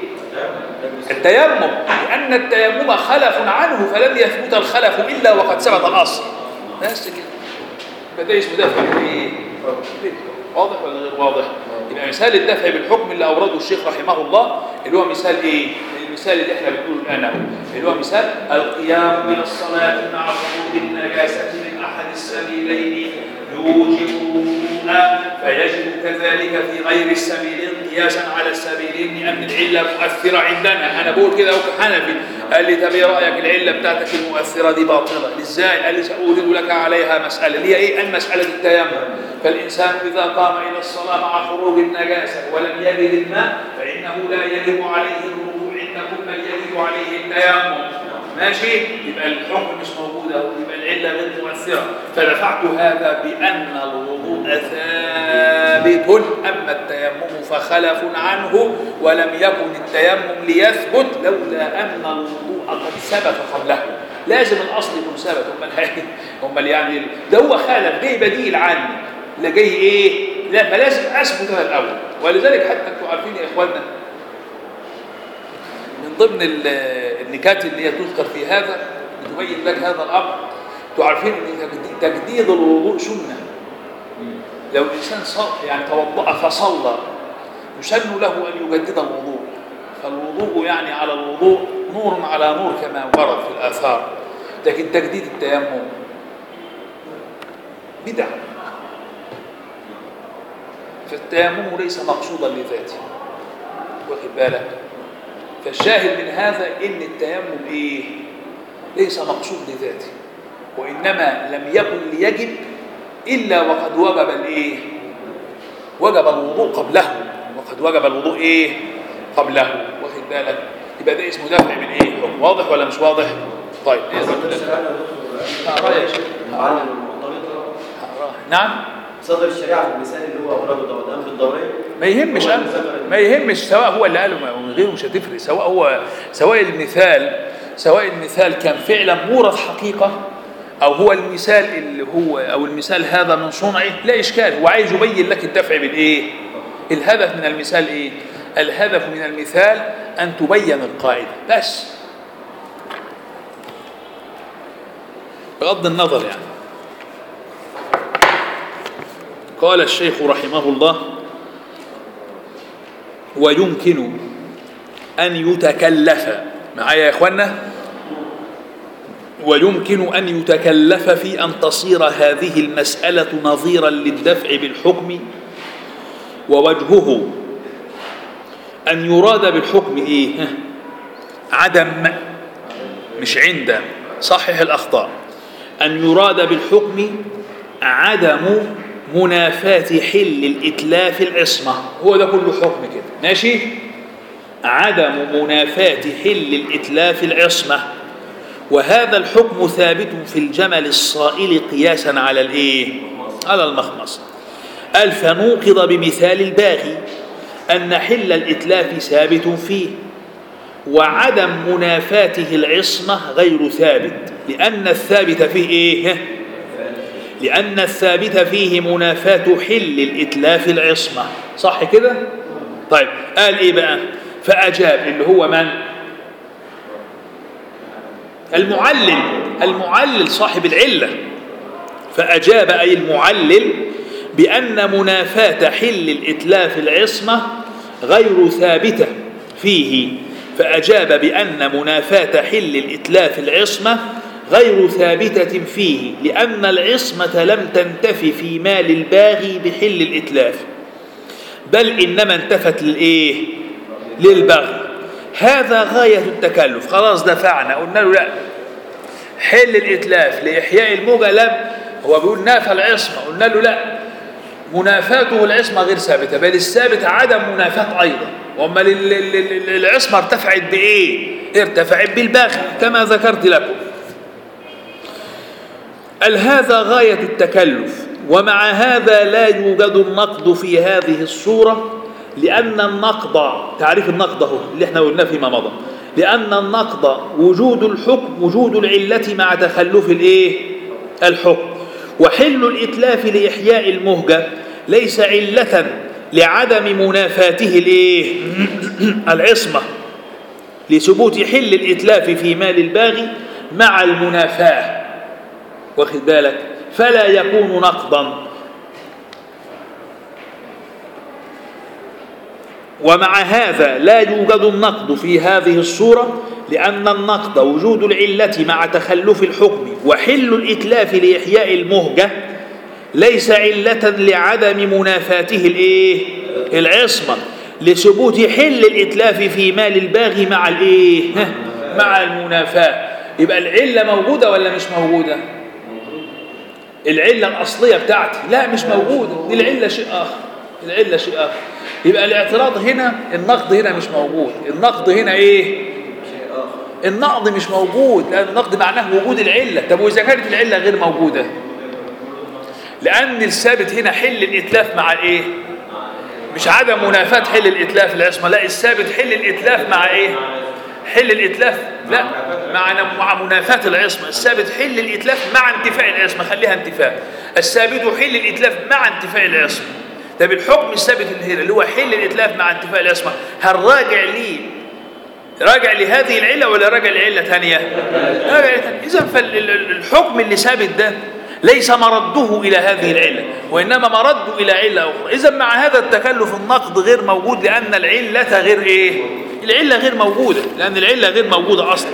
التيمم لأن التيمم خلف عنه فلم يثبت الخلف إلا وقد ثبت الأصل بس كده يبقى ده اسمه دفع بالإيه؟ واضح ولا غير واضح؟ يبقى مثال الدفع بالحكم اللي أورده الشيخ رحمه الله اللي هو مثال إيه؟ المثال اللي احنا بنقوله الآن أهو اللي هو مثال القيام من الصلاة مع خروج النجاسة من أحد السبيلين يوجب فيجب كذلك في غير السبيلين قياسا على السبيلين لان العله مؤثره عندنا انا بقول كده كحنفي قال لي طب ايه رايك العله بتاعتك المؤثره دي باطله ازاي قال لي ساورد لك عليها مساله اللي هي ايه المساله التيمم فالانسان اذا قام الى الصلاه مع خروج النجاسه ولم يجد الماء فانه لا يجب عليه الوضوء عندكم بل يجب عليه التيمم ماشي يبقى الحكم مش موجود اهو يبقى العله غير مؤثره فدفعت هذا بان الوضوء ثابت اما التيمم فخلف عنه ولم يكن التيمم ليثبت لولا ان الوضوء قد ثبت قبله لازم الاصل يكون ثابت امال امال يعني ده هو خالف جاي بديل عني لا جاي ايه لا ما لازم اثبت انا الاول ولذلك حتى انتوا عارفين يا اخواننا من ضمن النكات اللي هي تذكر في هذا بتبين لك هذا الامر انتوا عارفين ان تجديد- تجديد الوضوء سنه لو الانسان صل يعني توضا فصلى يسن له ان يجدد الوضوء فالوضوء يعني على الوضوء نور على نور كما ورد في الاثار لكن تجديد التيمم بدعه فالتيمم ليس مقصودا لذاته واخد بالك فالشاهد من هذا ان التيمم ايه ليس مقصود لذاته وانما لم يكن ليجب الا وقد وجب الايه وجب الوضوء قبله وقد وجب الوضوء ايه قبله واخد بالك يبقى ده اسمه دفع من ايه حكم واضح ولا مش واضح طيب ايه صدر الرجل الشريعة يا دكتور هقراه يا شيخ معلم المعترضة هقراه. نعم صدر الشريعة في المثال اللي هو أورده ودام بالضروري ما يهمش هو أنا المثال- ما يهمش سواء هو اللي قاله او غيره مش هتفرق سواء هو سواء المثال سواء المثال كان فعلا مورد حقيقه او هو المثال اللي هو او المثال هذا من صنعه لا اشكال هو عايز يبين لك الدفع بالايه الهدف من المثال ايه الهدف من المثال ان تبين القاعده بس بغض النظر يعني قال الشيخ رحمه الله ويمكن أن يتكلف معايا يا إخوانا ويمكن أن يتكلف في أن تصير هذه المسألة نظيرا للدفع بالحكم ووجهه أن يراد بالحكم إيه ها؟ عدم مش عند صحح الأخطاء أن يراد بالحكم عدم منافاة حل الإتلاف العصمة هو ده كله حكم كده ماشي عدم منافاة حل الإتلاف العصمة وهذا الحكم ثابت في الجمل الصائل قياسا على الإيه على المخمص قال فنوقض بمثال الباغي أن حل الإتلاف ثابت فيه وعدم منافاته العصمة غير ثابت لأن الثابت فيه إيه؟ لأن الثابت فيه منافاة حل الإتلاف العصمة صح كده؟ طيب قال إيه بقى؟ فأجاب اللي هو من؟ المعلل المعلل صاحب العلة فأجاب أي المعلل بأن منافاة حل الإتلاف العصمة غير ثابتة فيه فأجاب بأن منافاة حل الإتلاف العصمة غير ثابتة فيه لأن العصمة لم تنتف في مال الباغي بحل الإتلاف بل إنما انتفت للإيه؟ للبغي هذا غاية التكلف خلاص دفعنا قلنا له لا حل الإتلاف لإحياء الموجة لم هو بيقول نافى العصمة قلنا له لا منافاته العصمة غير ثابتة بل الثابت عدم منافاة أيضا وأما العصمة ارتفعت بإيه؟ ارتفعت بالباغي كما ذكرت لكم قال هذا غاية التكلف ومع هذا لا يوجد النقد في هذه الصورة لأن النقد تعريف النقد هو اللي احنا قلناه فيما مضى لأن النقد وجود الحكم وجود العلة مع تخلف الايه الحكم وحل الإتلاف لإحياء المهجة ليس علة لعدم منافاته الايه العصمة لثبوت حل الإتلاف في مال الباغي مع المنافاه واخد بالك فلا يكون نقضا ومع هذا لا يوجد النقد في هذه الصورة لأن النقد وجود العلة مع تخلف الحكم وحل الإتلاف لإحياء المهجة ليس علة لعدم منافاته الإيه؟ العصمة لثبوت حل الإتلاف في مال الباغي مع الإيه؟ مع المنافاة يبقى العلة موجودة ولا مش موجودة؟ العلة الأصلية بتاعتي لا مش موجودة دي العلة شيء آخر العلة شيء آخر يبقى الاعتراض هنا النقد هنا مش موجود النقد هنا إيه النقد مش موجود لأن النقد معناه وجود العلة طب وإذا كانت العلة غير موجودة لأن الثابت هنا حل الإتلاف مع إيه مش عدم منافاة حل الإتلاف العصمة لا الثابت حل الإتلاف مع إيه حل الإتلاف لا مع مع منافاة العصمة الثابت حل الإتلاف مع انتفاء العصمة خليها انتفاء الثابت حل الإتلاف مع انتفاء العصمة طب الحكم الثابت اللي هنا اللي هو حل الإتلاف مع انتفاء العصمة هل راجع لي راجع لهذه العلة ولا راجع لعلة ثانية؟ راجع لعلة ثانية إذا فالحكم اللي ثابت ده ليس مرده إلى هذه العلة وإنما مرده إلى علة أخرى إذا مع هذا التكلف النقد غير موجود لأن العلة غير إيه؟ العلة غير موجودة لأن العلة غير موجودة أصلا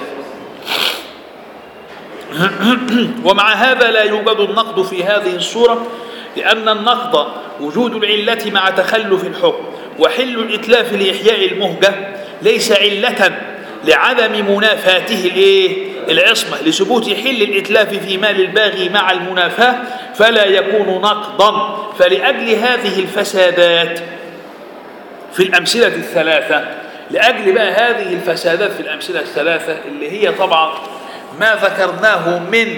ومع هذا لا يوجد النقد في هذه الصورة لأن النقد وجود العلة مع تخلف الحكم وحل الإتلاف لإحياء المهجة ليس علة لعدم منافاته الايه العصمة لثبوت حل الإتلاف في مال الباغي مع المنافاة فلا يكون نقضا فلأجل هذه الفسادات في الأمثلة الثلاثة لأجل بقى هذه الفسادات في الأمثلة الثلاثة اللي هي طبعا ما ذكرناه من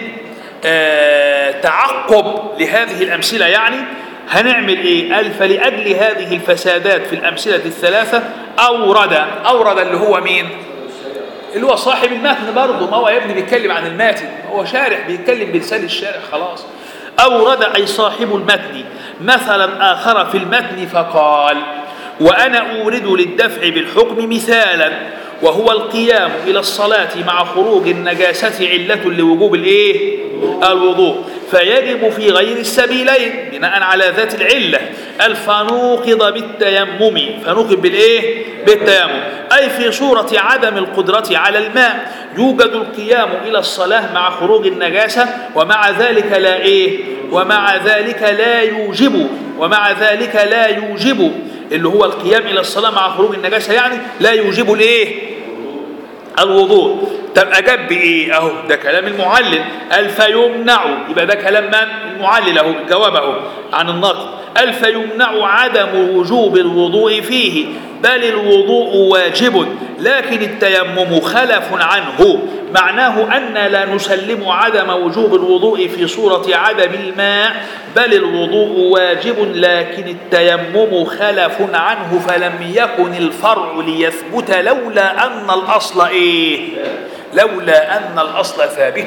آه تعقب لهذه الأمثلة يعني هنعمل إيه؟ قال فلأجل هذه الفسادات في الأمثلة الثلاثة أورد أورد اللي هو مين؟ اللي هو صاحب المتن برضه ما هو يا ابني بيتكلم عن الماتن هو شارح بيتكلم بلسان الشارح خلاص أورد أي صاحب المتن مثلا آخر في المتن فقال وأنا أورد للدفع بالحكم مثالا وهو القيام إلى الصلاة مع خروج النجاسة علة لوجوب الإيه؟ الوضوء فيجب في غير السبيلين بناء على ذات العلة الفنوقض بالتيمم فنوقض بالإيه؟ بالتيمم أي في صورة عدم القدرة على الماء يوجد القيام إلى الصلاة مع خروج النجاسة ومع ذلك لا إيه؟ ومع ذلك لا يوجب ومع ذلك لا يوجب اللي هو القيام إلى الصلاة مع خروج النجاسة يعني لا يوجب الإيه؟ الوضوء طب أجاب بإيه؟ أهو ده كلام المعلل قال فيمنع يبقى ده كلام من؟ المعلل أهو الجواب أهو عن النقد قال فيمنع عدم وجوب الوضوء فيه بل الوضوء واجب لكن التيمم خلف عنه معناه أن لا نسلم عدم وجوب الوضوء في صورة عدم الماء بل الوضوء واجب لكن التيمم خلف عنه فلم يكن الفرع ليثبت لولا أن الأصل إيه لولا أن الأصل ثابت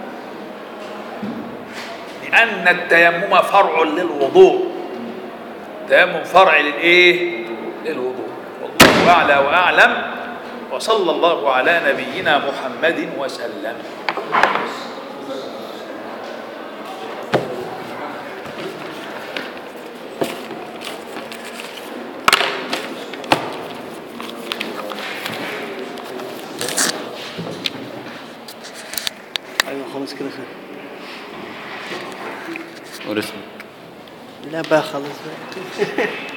لأن التيمم فرع للوضوء تيمم فرع للإيه للوضوء والله أعلى وأعلم وصلى الله على نبينا محمد وسلم ايوه خلاص كده خير ورسم لا بقى خلاص بقى